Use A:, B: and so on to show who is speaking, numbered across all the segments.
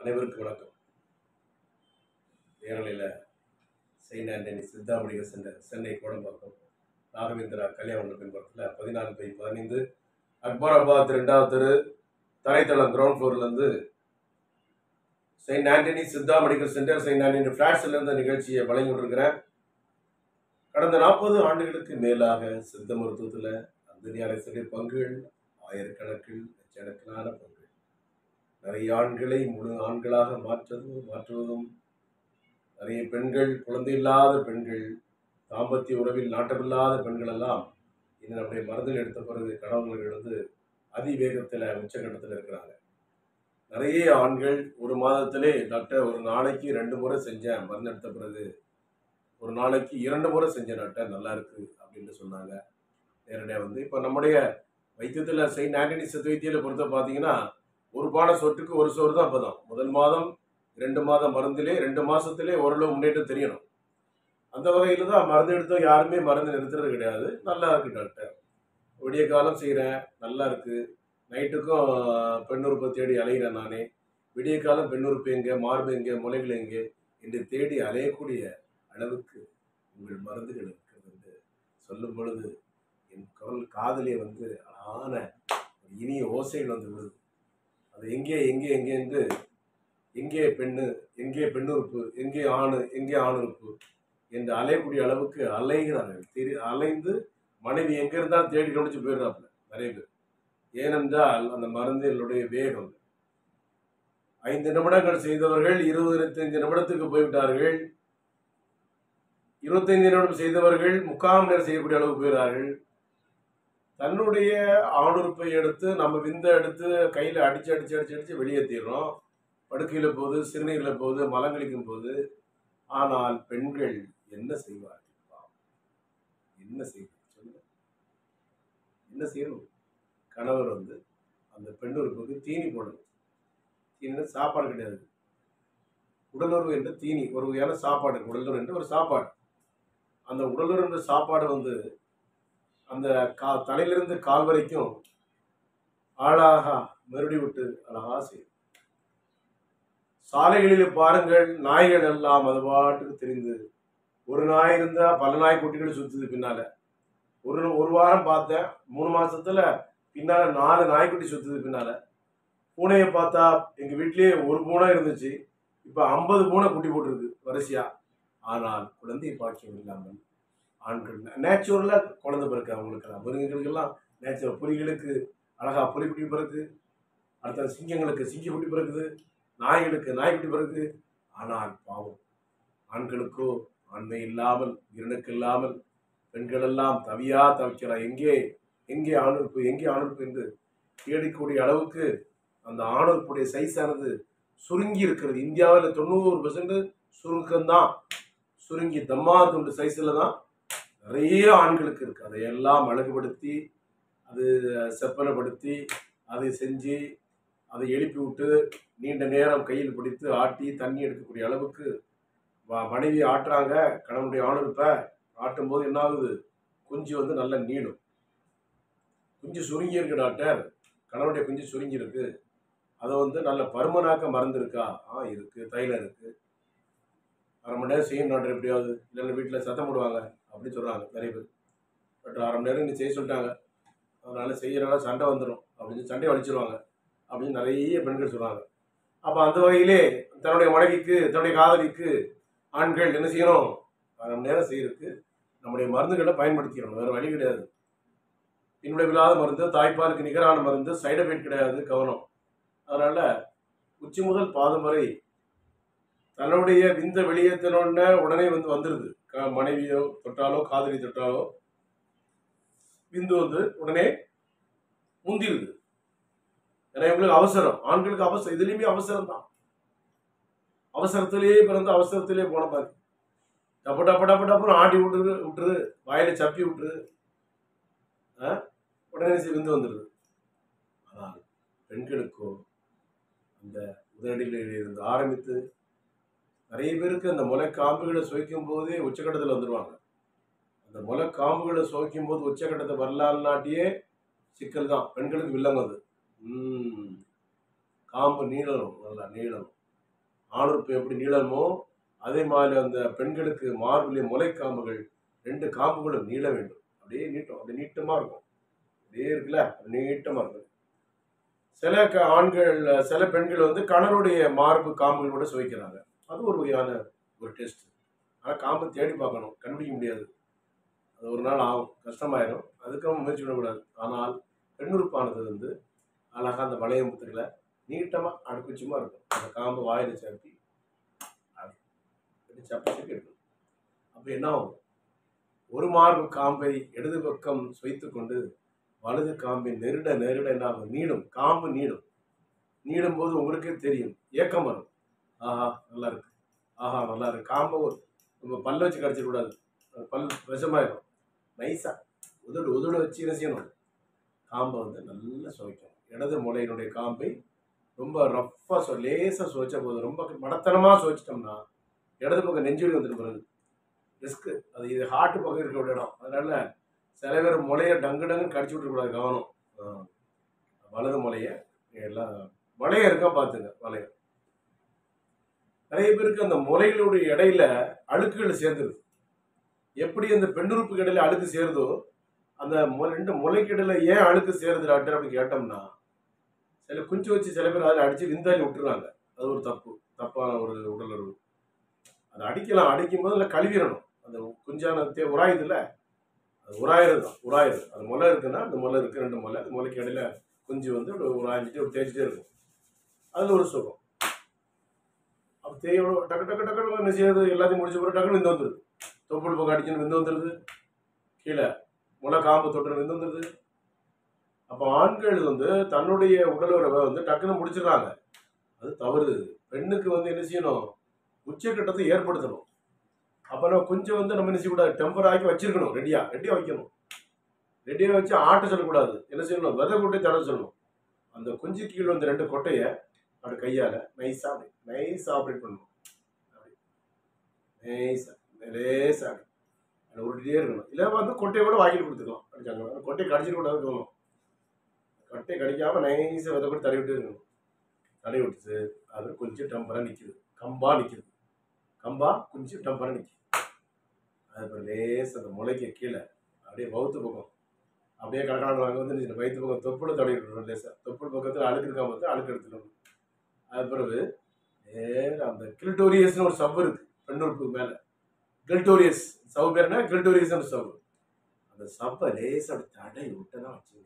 A: அனைவருக்கும் வணக்கம் நேரலையில் saint Antony Siddha medical centre Chennai Kodambakkam Raghavendra Kalyana பின்பக்கத்தில் பதினாலு பை பதினைந்து அக்பராபாத் ரெண்டாவது தெரு தரைத்தளம் கிரவுண்ட் ஃப்ளோர்லேருந்து saint Antony Siddha medical centre saint Antony ஃப்ளாட்ஸில் இருந்த நிகழ்ச்சியை வழங்கி கொண்டிருக்கிறேன் கடந்த நாற்பது ஆண்டுகளுக்கு மேலாக சித்த மருத்துவத்தில் அந்தனி அரசுடைய பங்குகள் ஆயிரக்கணக்கில் லட்சக்கணக்கிலான பங்குகள் நிறைய ஆண்களை முழு ஆண்களாக மாற்றுவதும் மாற்றுவதும் நிறைய பெண்கள் குழந்தை இல்லாத பெண்கள் தாம்பத்திய உறவில் நாட்டமில்லாத பெண்கள் எல்லாம் இன்னும் நம்முடைய மருந்துகள் எடுத்த பிறகு கணவன்கள் வந்து அதிவேகத்தில் உச்சகட்டத்தில் இருக்கிறாங்க நிறைய ஆண்கள் ஒரு மாதத்திலே டாக்டர் ஒரு நாளைக்கு ரெண்டு முறை செஞ்சேன் மருந்து எடுத்த பிறகு ஒரு நாளைக்கு இரண்டு முறை செஞ்ச டாக்டர் நல்லா இருக்கு அப்படின்னு சொன்னாங்க நேரடியாக வந்து இப்போ நம்முடைய வைத்தியத்தில் செயின்ட் ஆண்டனி சத்து வைத்தியில் பொறுத்த பார்த்தீங்கன்னா ஒரு பானை சொட்டுக்கு ஒரு சோறு தான் அப்பதான் முதல் மாதம் ரெண்டு மாதம் மருந்திலே ரெண்டு மாசத்திலே ஓரளவு முன்னேற்றம் தெரியணும் அந்த வகையில் தான் மருந்து எடுத்தோம் யாருமே மருந்து நிறுத்துறது கிடையாது நல்லா இருக்கு டாக்டர் விடிய காலம் செய்கிறேன் நல்லா இருக்கு நைட்டுக்கும் பெண் உறுப்பை தேடி அலைகிறேன் நானே விடிய காலம் பெண் உறுப்பு எங்கே மார்பு எங்கே முலைகள் எங்கே என்று தேடி அலையக்கூடிய அளவுக்கு உங்கள் மருந்துகள் இருக்கிறது என்று சொல்லும் பொழுது என் குரல் காதலே வந்து அழகான ஒரு இனிய ஓசைகள் வந்து விழுது அது எங்கே எங்கே எங்கே என்று எங்கே பெண்ணு எங்கே பெண்ணுறுப்பு எங்கே ஆணு எங்கே ஆணுறுப்பு என்று அலையக்கூடிய அளவுக்கு அலைகிறார்கள் தெரி அலைந்து மனைவி எங்கே இருந்தாலும் தேடி கவனிச்சு போயிடுறாப்புல நிறைய பேர் ஏனென்றால் அந்த மருந்துகளுடைய வேகம் ஐந்து நிமிடங்கள் செய்தவர்கள் இருபது இருபத்தைந்து நிமிடத்துக்கு போய்விட்டார்கள் இருபத்தைந்து நிமிடம் செய்தவர்கள் முக்கால் நேரம் செய்யக்கூடிய அளவுக்கு போயிறார்கள் தன்னுடைய ஆணுறுப்பை எடுத்து நம்ம விந்த எடுத்து கையில் அடிச்சு அடிச்சு அடிச்சு அடிச்சு வெளியேற்றிடுறோம் படுக்கையில் போகுது சிறுநீரில் போகுது மலங்களிக்கும் போது ஆனால் பெண்கள் என்ன செய்வார்கள் பாவம். என்ன செய்வார் சொல்லுங்க என்ன செய்யணும் கணவர் வந்து அந்த பெண்ணுறுப்புக்கு தீனி போடணும் தீனினா சாப்பாடு கிடையாது உடலுறவு என்ற தீனி ஒரு வகையான சாப்பாடு இருக்கு. உடலுறவு என்று ஒரு சாப்பாடு அந்த உடலுறவு என்ற சாப்பாடு வந்து அந்த கா தலையிலிருந்து கால் வரைக்கும் ஆளாக மறுபடி விட்டு அழகா செய்யும் சாலைகளில் பாருங்கள் நாய்கள் எல்லாம் அது பாட்டுக்கு தெரிந்து ஒரு நாய் இருந்தா பல நாய் குட்டிகள் சுத்துது பின்னால ஒரு ஒரு வாரம் பார்த்தேன் மூணு மாசத்துல பின்னால நாலு நாய்க்குட்டி சுத்துது பின்னால பூனையை பார்த்தா எங்க வீட்லயே ஒரு பூனை இருந்துச்சு இப்ப ஐம்பது பூனை குட்டி போட்டிருக்கு வரிசையா ஆனால் குழந்தை பாக்கியம் இல்லாமல் ஆண்கள் நேச்சுரலா குழந்தை பிறகு அவங்களுக்கெல்லாம் மிருகங்களுக்கெல்லாம் நேச்சுரல் புலிகளுக்கு அழகா புலிக்குட்டி பிறகு அடுத்த சிங்கங்களுக்கு சிங்கக்குட்டி பிறகுது நாய்களுக்கு நாய்க்குட்டி பிறகு ஆனால் பாவம் ஆண்களுக்கோ ஆண்மை இல்லாமல் இரணக்கு இல்லாமல் பெண்கள் எல்லாம் தவியா தவிக்கிறார் எங்கே எங்கே ஆணுறுப்பு எங்கே ஆணுறுப்பு என்று தேடிக்கூடிய அளவுக்கு அந்த ஆணுறுப்புடைய சைஸ் ஆனது சுருங்கி இருக்கிறது இந்தியாவில் தொண்ணூறு பெர்சன்ட் சுருக்கம்தான் சுருங்கி தம்மா துண்டு சைஸில் தான் நிறைய ஆண்களுக்கு இருக்கு அதையெல்லாம் அழகுபடுத்தி அது செப்பனப்படுத்தி அதை செஞ்சு அதை எழுப்பி விட்டு நீண்ட நேரம் கையில் பிடித்து ஆட்டி தண்ணி எடுக்கக்கூடிய அளவுக்கு வ- மனைவி ஆட்டுறாங்க கணவனுடைய ஆணுறுப்ப ஆட்டும் போது என்ன ஆகுது குஞ்சு வந்து நல்லா நீளும் குஞ்சு சுருங்கி இருக்கு டாக்டர் கணவனுடைய குஞ்சு சுருங்கி இருக்கு அதை வந்து நல்ல பருமனாக்க மருந்து இருக்கா ஆ இருக்கு தைலம் இருக்கு அரை மணி நேரம் செய்யணும் டாக்டர் எப்படியாவது இல்லைன்னா வீட்டில் சத்தம் போடுவாங்க அப்படி சொல்கிறாங்க நிறைய பேர் பட் அரை மணி நேரம் நீ செய்ய சொல்லிட்டாங்க அதனால செய்யறனால சண்டை வந்துடும் அப்படின்னு சண்டையை அடிச்சிருவாங்க அப்படின்னு நிறைய பெண்கள் சொல்கிறாங்க அப்போ அந்த வகையிலே தன்னுடைய மனைவிக்கு தன்னுடைய காதலிக்கு ஆண்கள் என்ன செய்யணும் அரை மணி நேரம் செய்யறதுக்கு நம்முடைய மருந்துகளை பயன்படுத்திக்கணும் வேறு வழி கிடையாது பின்விளைவில்லாத மருந்து தாய்ப்பாலுக்கு நிகரான மருந்து சைடு எஃபெக்ட் கிடையாது கவனம் அதனால உச்சி முதல் பாதம் வரை தன்னுடைய விந்த வெளியேற்றினோடனே உடனே வந்து வந்துடுது க- மனைவியோ தொட்டாலோ காதலி தொட்டாலோ விந்து வந்து உடனே முந்திருது ஏன்னா இவங்களுக்கு அவசரம் ஆண்களுக்கு அவசரம் இதுலயுமே அவசரம் தான் அவசரத்திலேயே பிறந்து அவசரத்திலேயே போன மாதிரி டப்பு டப்பு டப்பு டப்புன்னு ஆட்டி விட்டுரு விட்டுரு வாயில சப்பி விட்டுரு ஆ? உடனே விந்து வந்துடுது ஆனால் பெண்களுக்கோ அந்த உதடியில் இருந்து ஆரம்பித்து நிறைய பேருக்கு அந்த முளை காம்புகளை சுவைக்கும் போதே உச்சக்கட்டத்தில் வந்துடுவாங்க அந்த முளை காம்புகளை சுவைக்கும் போது உச்சக்கட்டத்தை வரலான்னாட்டியே சிக்கல் தான் பெண்களுக்கு வில்லங்க அது ம். காம்பு நீளணும் நல்லா நீளணும் ஆணுறுப்பு எப்படி நீளமோ அதே மாதிரி அந்த பெண்களுக்கு மார்பிலே முளைக்காம்புகள் ரெண்டு காம்புகளும் நீள வேண்டும் அப்படியே நீட்டம் அப்படியே நீட்டமாக இருக்கும் அப்படியே இருக்குல்ல நீட்டமாக இருக்கும் சில க ஆண்கள் சில பெண்கள் வந்து கணவருடைய மார்பு காம்புகளோட சுவைக்கிறாங்க அது ஒரு வகையான ஒரு டெஸ்ட் ஆனால் காம்பு தேடி பார்க்கணும் கண்டுபிடிக்க முடியாது அது ஒரு நாள் ஆகும் கஷ்டமாயிடும் அதுக்காக முயற்சி பண்ணக்கூடாது ஆனால் பெண்ணுறுப்பானது வந்து அழகாக அந்த வளைய முத்துக்களை நீட்டமாக அடுக்குச்சியமாக இருக்கும் அந்த காம்பு வாயில் சேர்த்தி அப்படி சப்பி சப்பி எடுக்கணும் அப்போ என்ன ஆகும் ஒரு மார்பு காம்பை இடது பக்கம் சுவைத்து கொண்டு வலது காம்பை நெருட நெருட என்ன ஆகும் நீளும் காம்பு நீளும் நீளும் போது உங்களுக்கே தெரியும் ஏக்கம் வரும் ஆஹா நல்லா இருக்கு ஆஹா நல்லா இருக்கு காம்பை ஒரு- நம்ம பல்ல வச்சு கடிச்சிடக்கூடாது அது பல் விஷமாயிடும் நைஸாக உதடு உதடு வச்சு என்ன செய்யணும் காம்பை வந்து நல்லா சுவைக்கணும் இடது முளையினுடைய காம்பை ரொம்ப ரஃப்பாக சொ லேசாக சுவைச்சா போதும் ரொம்ப மடத்தனமாக சுவைச்சிட்டோம்னா இடது பக்கம் நெஞ்சுவலி வந்துட்டு பிறகு ரிஸ்க்கு அது இது ஹார்ட் பக்கம் இருக்க ஒரு இடம் அதனால சில பேர் முளைய டங்கு டங்குன்னு கடிச்சு விட்டுறக்கூடாது கவனம் ஆ. வலது முளைய எல்லாம் வளையம் இருக்கா பார்த்துங்க வளையம் நிறைய பேருக்கு அந்த முளைகளுடைய இடையில அழுக்குகள் சேர்ந்துருது எப்படி அந்த பெண்ணுறுப்புக்கு இடையில அழுக்கு சேருதோ அந்த மு- ரெண்டு முளைக்கு இடையில ஏன் அழுக்கு சேருது டாக்டர் அப்படின்னு கேட்டோம்னா சில குஞ்சு வச்சு சில பேர் அதில் அடிச்சு விந்தாலி விட்டுறாங்க அது ஒரு தப்பு தப்பான ஒரு உடலுறவு அதை அடிக்கலாம் அடிக்கும் போது அதில் கழுவிடணும் அந்த குஞ்சான தே உராயுது இல்லை அது உராயிறது தான் உராயுது அது முளை இருக்குன்னா அந்த முளை இருக்கு ரெண்டு முளை அந்த முளைக்கு இடையில குஞ்சு வந்து அப்படி உராய்ஞ்சிட்டு அப்படி தேய்ச்சிட்டே இருக்கும் அதில் ஒரு சுகம் அப்போ தேயோட டக்கு டக்கு டக்குன்னு என்ன செய்யுது எல்லாத்தையும் முடிச்ச பிறகு டக்குன்னு விந்து வந்துடுது தொப்புள் பக்கம் அடிச்சுன்னு விந்து வந்துடுது கீழே முளை காம்பு தொட்டு விந்து வந்துடுது அப்போ ஆண்கள் வந்து தன்னுடைய உடல் உறவை வந்து டக்குன்னு முடிச்சிடுறாங்க அது தவறு பெண்ணுக்கு வந்து என்ன செய்யணும் உச்சக்கட்டத்தை ஏற்படுத்தணும் அப்போ நம்ம கொஞ்சம் வந்து நம்ம என்ன செய்யக்கூடாது டெம்பர் ஆக்கி வச்சிருக்கணும் ரெடியாக ரெடியாக வைக்கணும் ரெடியாக வச்சு ஆட்ட சொல்லக்கூடாது என்ன செய்யணும் விதை கொட்டை தடவை சொல்லணும் அந்த குஞ்சு கீழே வந்து ரெண்டு கொட்டையை அப்படி கையால் நைஸாக அப்படி நைஸாக ஆப்ரேட் பண்ணணும் அப்படி நைஸாக லேசாக அப்படி அதை உருட்டிட்டே இருக்கணும் இல்லை வந்து கொட்டையை கூட வாங்கிட்டு கொடுத்துக்கலாம் அடிச்சாங்க கொட்டையை கடிச்சிட்டு கூடாது தோணும் கொட்டையை கடிக்காமல் நைஸாக விதை கூட தடவி விட்டு இருக்கணும் தடவி விட்டுட்டு அது கொஞ்சம் டெம்பராக நிற்கிது கம்பா நிற்கிது கம்பா கொஞ்சம் டெம்பராக நிற்கிது அது அப்புறம் லேஸ் அந்த முளைக்கு கீழே அப்படியே வவுத்து பக்கம் அப்படியே கடற்கரை அங்கே வந்து இந்த வயிற்று பக்கம் தொப்புளை தடவி விட்டுறோம் லேசாக தொப்புள் பக்கத்தில் அழுக்கு இருக்காம பார்த்து அழுக்கு எடுத்துடணும் அது பிறகு நேரா அந்த கில்டோரியஸ்னு ஒரு சவ்வு இருக்கு பெண்ணுறுப்புக்கு மேலே கில்டோரியஸ் சவு பேர் என்ன கில்டோரியஸ்னு சவ்வு அந்த சவ்வை லேசாக அப்படி தடை விட்டு தான் வச்சுங்க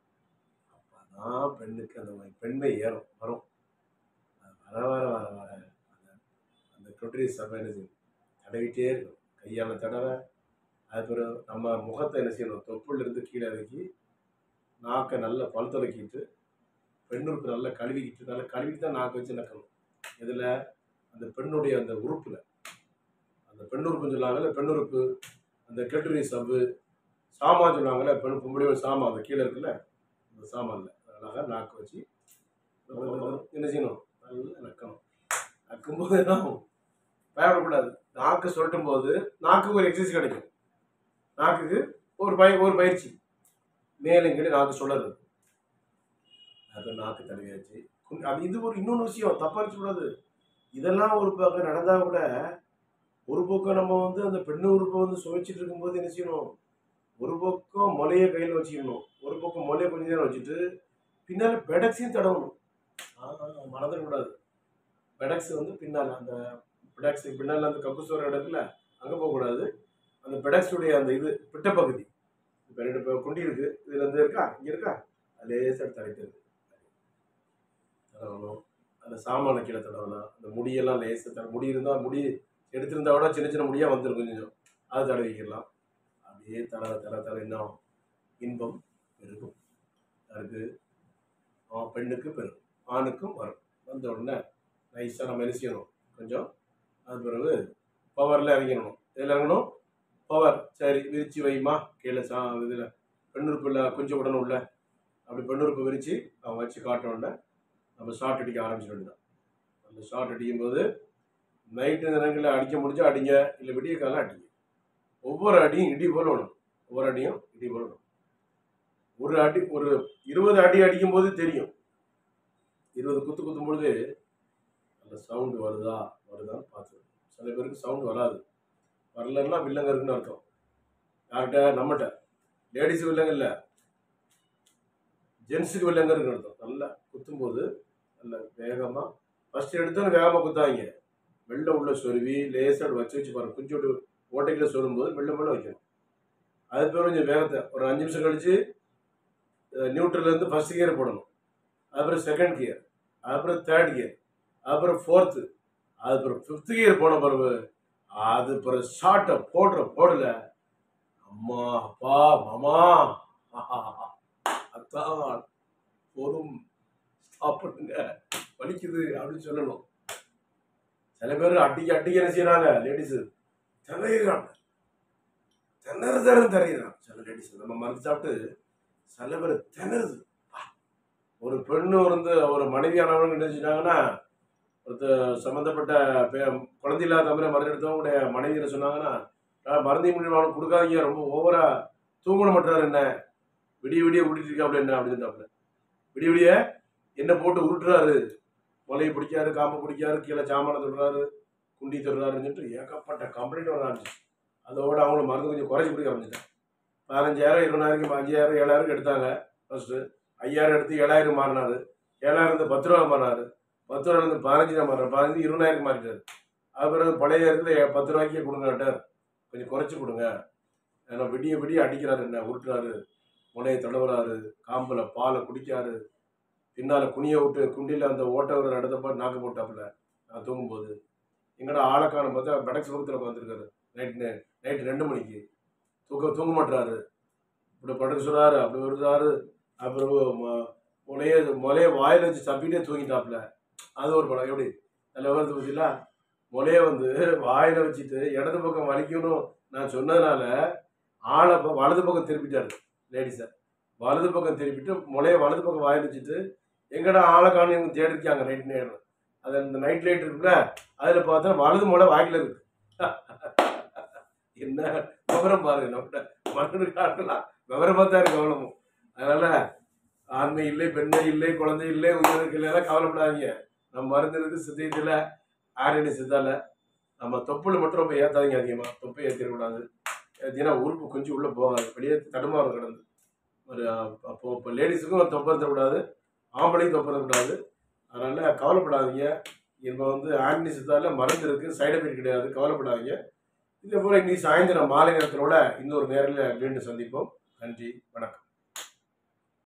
A: அப்பதான் பெண்ணுக்கு அந்த பெண்மை ஏறும் வரும் அது வர வர வர வர அந்த அந்த கில்டோரியஸ் சவ்வை என்ன செய்யும் தடவிட்டே இருக்கும் கையால் தடவை அது பிறகு நம்ம முகத்தை என்ன செய்யணும் தொப்புள்ள இருந்து கீழே இறக்கி நாக்கை நல்லா பல் துலக்கிட்டு பெண்ணுறுப்பு நல்லா கழுவிக்கிட்டு நல்லா கழுவிட்டு தான் நாக்கு வச்சு நக்கணும் இதில் அந்த பெண்ணுடைய அந்த உறுப்பில் அந்த பெண்ணுறுப்புன்னு சொல்லுவாங்கல்ல பெண்ணுறுப்பு அந்த கெட்டுரி சவ்வு சாமான் சொல்லுவாங்கல்ல பெண் பொம்பளை சாமான் அந்த கீழே இருக்குல்ல அந்த சாமான்ல அழகாக நாக்கு வச்சு என்ன செய்யணும் நல்லா நக்கணும் நக்கும்போது என்ன ஆகும் பயப்படக்கூடாது நாக்கு சொல்லட்டும் போது நாக்குக்கு ஒரு எக்ஸசைஸ் கிடைக்கும் நாக்குக்கு ஒரு பய ஒரு பயிற்சி மேலும் கீழே நாக்கு சுழறது அது நாக்கு தடவியாச்சு குன்- அது இது ஒரு இன்னொன்று விஷயம் தப்பா கூடாது இதெல்லாம் ஒரு பக்கம் நடந்தா கூட ஒரு பக்கம் நம்ம வந்து அந்த பெண்ணு உறுப்பை வந்து சுவைச்சிட்டு இருக்கும்போது என்ன செய்யணும் ஒரு பக்கம் முலைய கையில் வச்சுக்கணும் ஒரு பக்கம் முலைய கொஞ்ச நேரம் வச்சுட்டு பின்னால பெடக்ஸையும் தடவணும் மறந்துடக்கூடாது பெடக்ஸ் வந்து பின்னால் அந்த பெடக்ஸ் பின்னால் அந்த கப்பு சோறு இடத்துல அங்கே போகக்கூடாது அந்த பெடக்ஸுடைய அந்த இது பிட்ட பகுதி இப்போ ரெண்டு இப்போ குண்டி இருக்கு இதுல இருந்து இருக்கா இங்கே இருக்கா அது லேசாக தடைக்கிறது தடவணும் அந்த சாமான கீழே தடவலாம் அந்த முடியெல்லாம் லேசாக தட முடி இருந்தால் முடி எடுத்திருந்தா கூட சின்ன சின்ன முடியாக வந்துடும் கொஞ்சம் அதை தடவிக்கலாம் அப்படியே தர தர தர என்ன ஆகும்? இன்பம் பெருகும் அதுக்கு ஆ, பெண்ணுக்கு பெருகும் ஆணுக்கும் வரும் வந்த உடனே நைஸாக நம்ம என்ன செய்யணும் கொஞ்சம் அது பிறகு பவரில் இறங்கிடணும் இதில் இறங்கணும் பவர் சரி விரிச்சு வைமா கீழே சா இதில் பெண்ணுறுப்பில் கொஞ்சம் உடனே உள்ள அப்படி பெண்ணுறுப்பு விரித்து அவன் வச்சு காட்ட உடனே நம்ம ஷார்ட் அடிக்க ஆரம்பிச்சிட வேண்டியதான் அந்த ஷார்ட் அடிக்கும்போது நைட்டு நேரங்களில் அடிக்க முடிஞ்சா அடிங்க இல்லை விடிய காலம் அடிங்க ஒவ்வொரு அடியும் இடி போல விடணும் ஒவ்வொரு அடியும் இடி போல விடணும் ஒரு அடி ஒரு இருபது அடி அடிக்கும் போது தெரியும் இருபது குத்து குத்தும் பொழுது அந்த சவுண்டு வருதா வருதான்னு பார்த்து சில பேருக்கு சவுண்டு வராது வரலன்னா வில்லங்க இருக்குன்னு அர்த்தம் யார்கிட்ட நம்மகிட்ட லேடிஸ் வில்லங்க இல்லை ஜென்ஸுக்கு வில்லங்க இருக்குன்னு அர்த்தம் நல்லா குத்தும்போது நல்ல வேகமாக ஃபஸ்ட் எடுத்தோன்னு வேகமாக குத்தாங்க வெள்ளை உள்ள சொருவி லேசாக வச்சு வச்சு பாருங்க குஞ்சு விட்டு ஓட்டைக்குள்ள சொல்லும்போது மெல்ல மெல்ல வைக்கணும் அது பேர் கொஞ்சம் வேகத்தை ஒரு அஞ்சு நிமிஷம் கழிச்சு நியூட்ரல்லேருந்து ஃபர்ஸ்ட் கியர் போடணும் அதுக்கப்புறம் செகண்ட் கியர் அதுக்கப்புறம் தேர்ட் கியர் அதுக்கப்புறம் ஃபோர்த்து அதுக்கப்புறம் ஃபிஃப்த் கியர் போன பிறகு அது பிறகு ஷார்ட்டை போடுற போடல அம்மா அப்பா மாமா அத்தான் போதும் ஸ்டாப் பண்ணுங்க வலிக்குது அப்படின்னு சொல்லணும் சில பேர் அடிக்க அடிக்க என்ன செய்யறாங்க லேடிஸு திணறாங்க திணற திணற திணறான் சில லேடிஸ் நம்ம மருந்து சாப்பிட்டு சில பேர் திணறுது ஒரு பெண்ணு வந்து ஒரு மனைவியானவங்க என்ன செஞ்சாங்கன்னா ஒருத்தர் சம்மந்தப்பட்ட பே- குழந்தை இல்லாத மாதிரி மருந்து எடுத்தவங்களுடைய மனைவி என்ன சொன்னாங்கன்னா "நான் மருந்தை முடிவு அவனுக்கு கொடுக்காதீங்க ரொம்ப ஓவரா தூங்கணும் மாட்டாரு என்ன விடிய விடிய உருட்டிட்டு இருக்காப்ல என்ன அப்படின்னு விடிய விடிய என்ன போட்டு உருட்டுறாரு முலையை பிடிக்காரு காம்பை பிடிக்காரு கீழே சாமான தொடுறாரு குண்டி தொடுறாருன்னு சொல்லிட்டு ஏகப்பட்ட கம்ப்ளைண்ட் வர ஆரம்பிச்சு அதோட அவங்கள மருந்து கொஞ்சம் குறைச்சி பிடிக்க ஆரம்பிச்சிட்டாங்க பதினஞ்சாயிரம் இருபதாயிரம் அஞ்சாயிரம் ஏழாயிரம் எடுத்தாங்க ஃபர்ஸ்ட்டு ஐயாயிரம் எடுத்து ஏழாயிரம் மாறினாரு ஏழாயிரம் இருந்து பத்து ரூபா மாறினாரு பத்து ரூபா இருந்து பதினஞ்சு ரூபா மாறினார் பதினஞ்சு இருபதாயிரம் மாறிட்டாரு அது பிறகு பழைய இடத்துல பத்து ரூபாய்க்கே கொடுங்கட்டார் கொஞ்சம் குறைச்சி கொடுங்க ஏன்னா விடிய விடிய அடிக்கிறாரு என்ன உருட்டுறாரு முனையை தடவுறாரு காம்பில் பாலை குடிக்காரு பின்னால் குனிய விட்டு குண்டியில் அந்த ஓட்ட ஒரு இடத்த போட்டு நாக்கு போட்டாப்புல நான் தூங்கும்போது எங்கடா ஆளக்கான பார்த்தா பெடக்ஸ் பக்கத்தில் உட்காந்துருக்காரு நைட்டு நைட்டு ரெண்டு மணிக்கு தூக்க தூங்க மாட்டுறாரு இப்படி படுக்க சொல்கிறாரு அப்படி வருதாரு அப்புறம் ம- முனைய முலைய வாயில் வச்சு தப்பிட்டே தூங்கிட்டாப்புல அது ஒரு படம் எப்படி அதில் வருது பார்த்தீங்களா முலைய வந்து வாயில் வச்சுட்டு இடது பக்கம் வலிக்கணும் நான் சொன்னதுனால ஆளை ப- வலது பக்கம் திருப்பிட்டாரு லேடிஸை வலது பக்கம் திருப்பிட்டு முலைய வலது பக்கம் வாயில் வச்சுட்டு எங்கடா ஆளை காணும் தேடிருக்காங்க நைட் நேரம் அது அந்த நைட் லைட் இருக்குல்ல அதில் பார்த்தா வலது முளை வாய்க்கில் இருக்கு என்ன விவரம் பாருங்க நம்மகிட்ட மனுக்காட்டலாம் விவரமாக தான் இருக்கு கவனமும் அதனால ஆண்மை இல்லை பெண்மை இல்லை குழந்தை இல்லை உயிருக்கு இல்லை கவலைப்படாதீங்க நம்ம மருந்து இருக்கு சித்தியத்தில் ஆரணி சித்தால நம்ம தொப்புல மட்டும் ரொம்ப ஏற்றாதீங்க அதிகமாக தொப்பை ஏற்றிடக்கூடாது ஏற்றினா உறுப்பு கொஞ்சம் உள்ளே போகாது வெளியே தடுமாறும் கிடந்து ஒரு அப்போ இப்போ லேடிஸுக்கும் தொப்பை தரக்கூடாது ஆம்பளையும் தொப்பை தரக்கூடாது அதனால் கவலைப்படாதீங்க இப்போ வந்து ஆன்டி சித்தால மருந்து இருக்குது சைடு எஃபெக்ட் கிடையாது கவலைப்படாதீங்க இதே போல் இன்னைக்கு சாயந்தரம் மாலை நேரத்திலோட இன்னொரு நேரில் மீண்டும் சந்திப்போம் நன்றி வணக்கம்